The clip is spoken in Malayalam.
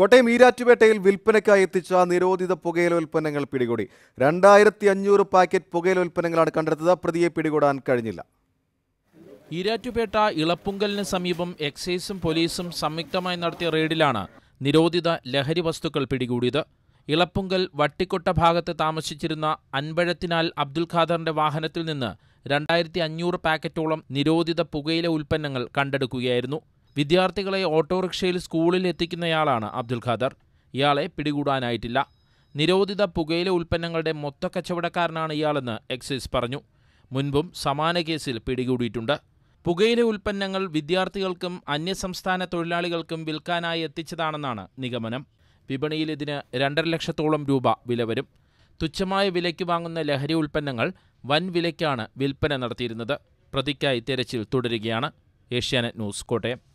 കോട്ടയം ഈരാറ്റുപേട്ടയിൽ വിൽപ്പനയ്ക്കായി എത്തിച്ച നിരോധിത പുകയില ഉൽപ്പന്നങ്ങൾ പിടികൂടി രണ്ടായിരത്തി അഞ്ഞൂറ് പാക്കറ്റ് പുകയില ഉൽപ്പന്നങ്ങളാണ് കണ്ടെടുത്തത് പ്രതിയെ പിടികൂടാൻ കഴിഞ്ഞില്ല ഈരാറ്റുപേട്ട ഇളപ്പുങ്കലിന് സമീപം എക്സൈസും പോലീസും സംയുക്തമായി നടത്തിയ റെയ്ഡിലാണ് നിരോധിത ലഹരി വസ്തുക്കൾ പിടികൂടിയത് ഇളപ്പുങ്കൽ വട്ടിക്കൊട്ട ഭാഗത്ത് താമസിച്ചിരുന്ന അൻപഴത്തിനാൽ അബ്ദുൽ ഖാദറിന്റെ വാഹനത്തിൽ നിന്ന് രണ്ടായിരത്തി അഞ്ഞൂറ് പാക്കറ്റോളം നിരോധിത പുകയില ഉൽപ്പന്നങ്ങൾ കണ്ടെടുക്കുകയായിരുന്നു വിദ്യാർത്ഥികളെ ഓട്ടോറിക്ഷയിൽ സ്കൂളിൽ എത്തിക്കുന്നയാളാണ് അബ്ദുൽ ഖാദർ ഇയാളെ പിടികൂടാനായിട്ടില്ല നിരോധിത പുകയില ഉൽപ്പന്നങ്ങളുടെ മൊത്ത കച്ചവടക്കാരനാണ് ഇയാളെന്ന് എക്സൈസ് പറഞ്ഞു മുൻപും സമാന കേസിൽ പിടികൂടിയിട്ടുണ്ട് പുകയില ഉൽപ്പന്നങ്ങൾ വിദ്യാർത്ഥികൾക്കും അന്യസംസ്ഥാന തൊഴിലാളികൾക്കും വിൽക്കാനായി എത്തിച്ചതാണെന്നാണ് നിഗമനം വിപണിയിൽ ഇതിന് രണ്ടര ലക്ഷത്തോളം രൂപ വില വരും തുച്ഛമായ വിലയ്ക്ക് വാങ്ങുന്ന ലഹരി ഉൽപ്പന്നങ്ങൾ വൻ വിലയ്ക്കാണ് വിൽപ്പന നടത്തിയിരുന്നത് പ്രതിക്കായി തെരച്ചിൽ തുടരുകയാണ് ഏഷ്യാനെറ്റ് ന്യൂസ് കോട്ടയം